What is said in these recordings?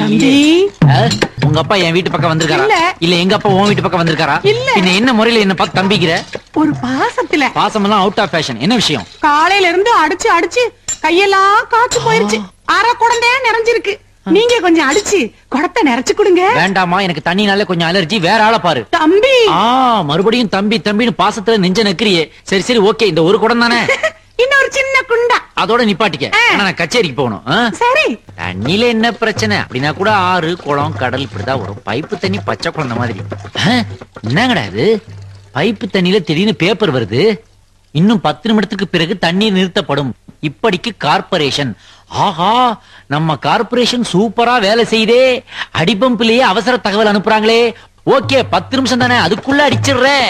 தம்பி அஹ், உங்க அப்பா என் வீட்டு பக்கம் வந்திருக்காரா இல்ல. இல்ல எங்க அப்பா உன் வீட்டு பக்கம் வந்திருக்காரா இல்ல. பின்ன என்ன முறையில என்ன பார்த்து தம்பிக்கிற ஒரு பாசத்துல பாசமெல்லாம் அவுட் ஆஃப் ஃபேஷன் என்ன விஷயம் காலையில இருந்து அடிச்சு அடிச்சு கையெல்லாம் காய்ச்சு போயிருச்சு அரை குடந்தையா நிறைஞ்சிருக்கு நீங்க கொஞ்சம் அடிச்சு குடத்தை நிறைச்சு கொடுங்க வேண்டாமா எனக்கு தண்ணினால கொஞ்சம் அலர்ஜி வேற ஆளை பாரு தம்பி ஆ மறுபடியும் தம்பி தம்பின்னு பாசத்துல நெஞ்ச நக்கிரியே சரி சரி ஓகே இந்த ஒரு குடம் தானே இன்னொரு சின்ன குண்டா அதோட நிப்பாட்டிக்க ஆனா நான் கச்சேரிக்கு போகணும் ஆ? சரி தண்ணியில என்ன பிரச்சனை அப்படின்னா கூட ஆறு குளம் கடல் இப்படிதான் வரும் பைப்பு தண்ணி பச்சை குழந்தை மாதிரி ஆ, என்னங்கடா இது பைப்பு தண்ணியில திடீர்னு பேப்பர் வருது இன்னும் பத்து நிமிடத்துக்கு பிறகு தண்ணீர் நிறுத்தப்படும் இப்படிக்கு கார்ப்பரேஷன் ஆஹா நம்ம கார்ப்பரேஷன் சூப்பரா வேலை செய்தே அடிபம்பிலேயே அவசர தகவல் அனுப்புறாங்களே ஓகே பத்து நிமிஷம் தானே அதுக்குள்ள அடிச்சிடுறேன்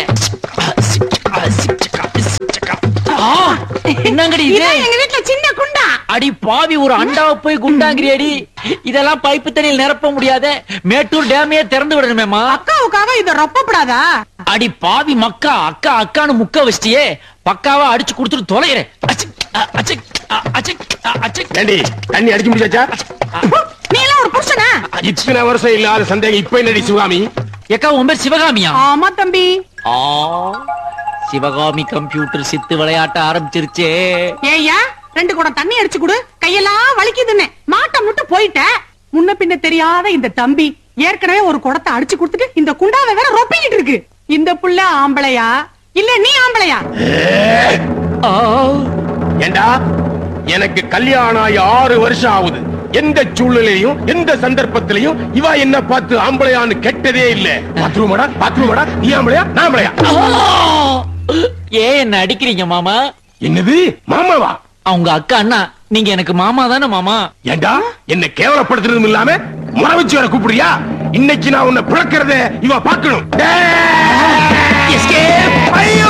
ஆ, என்னங்கடி இது இதான் எங்க வீட்டுல சின்ன குண்டா அடி பாவி ஒரு அண்டாவை போய் குண்டாங்கிறியடி இதெல்லாம் பைப்பு தண்ணியில் நிரப்ப முடியாத மேட்டூர் டேமையே திறந்து விடணுமேமா அக்காவுக்காக இத ரொப்பப்படாதா அடி பாவி மக்கா அக்கா அக்கான்னு முக்க வச்சிட்டியே பக்காவா அடிச்சு கொடுத்துட்டு தொலைகிறேன் அச்சிக், அ, அச்சிக், அ, அச்சிக், அ, அச்சிக். ஏண்டி தண்ணி அடிக்க முடியாச்சா நீ எல்லாம் ஒரு புருஷனா இத்தனை வருஷம் இல்லாத சந்தேகம் இப்ப என்னடி சிவகாமி ஏக்கா உன் பேர் சிவகாமியா ஆமா தம்பி ஆ சிவகாமி கம்ப்யூட்டர் சித்து விளையாட்ட ஆரம்பிச்சிருச்சே ஏய்யா ரெண்டு குடம் தண்ணி அடிச்சு கொடு கையெல்லாம் வலிக்குதுன்னு மாட்ட முட்டு போயிட்ட முன்ன பின்ன தெரியாத இந்த தம்பி ஏற்கனவே ஒரு குடத்தை அடிச்சு கொடுத்துட்டு இந்த குண்டாவை வேற ரொப்பிக்கிட்டு இருக்கு இந்த புள்ள ஆம்பளையா இல்ல நீ ஆம்பளையா ஆ, ஏண்டா எனக்கு கல்யாணம் ஆகி ஆறு வருஷம் ஆகுது எந்த சூழ்நிலையும் எந்த சந்தர்ப்பத்திலையும் இவ என்ன பார்த்து ஆம்பளையான்னு கெட்டதே இல்ல பாத்ரூமடா பாத்ரூமடா நீ ஆம்பளையா நான் ஆம்பளையா ஆ. ஏன் என்ன அடிக்கிறீங்க மாமா என்னது மாமாவா அவங்க அக்கா அண்ணா நீங்க எனக்கு மாமா தானே மாமா ஏண்டா என்ன கேவலப்படுத்துறதும் இல்லாம முறை வச்சு வர கூப்பிடுறியா இன்னைக்கு நான் உன்னை பிளக்கிறத இவ பார்க்கணும் Escape! ஐயோ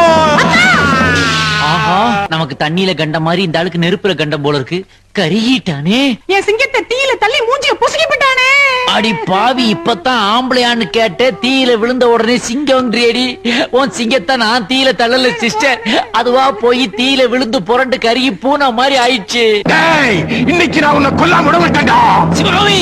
ஆஹா நமக்கு தண்ணியில கண்ட மாதிரி இந்த ஆளுக்கு நெருப்புல கண்டம் போல இருக்கு கருகிட்டானே என் சிங்கத்தை தீயில தள்ளி மூஞ்சிய புசுக்கி விட்டானே அடி பாவி இப்பதான் ஆம்பளையான்னு கேட்ட தீயில விழுந்த உடனே சிங்கம் அடி உன் சிங்கத்தை நான் தீயில தள்ளல சிஸ்டர் அதுவா போய் தீயில விழுந்து புரண்டு கருகி பூனை மாதிரி ஆயிடுச்சு டேய் இன்னைக்கு நான் உன்னை கொல்லாம விட மாட்டேன்டா சிவகாமி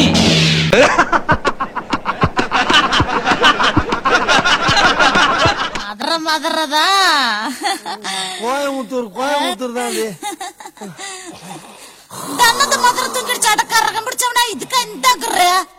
மதுர மதுரதா கோயம்புத்தூர் கோயம்புத்தூர் தான் அது தன்னது மதுர தூங்கிடுச்சு அடக்காரகம் பிடிச்சவனா இதுக்கு இந்த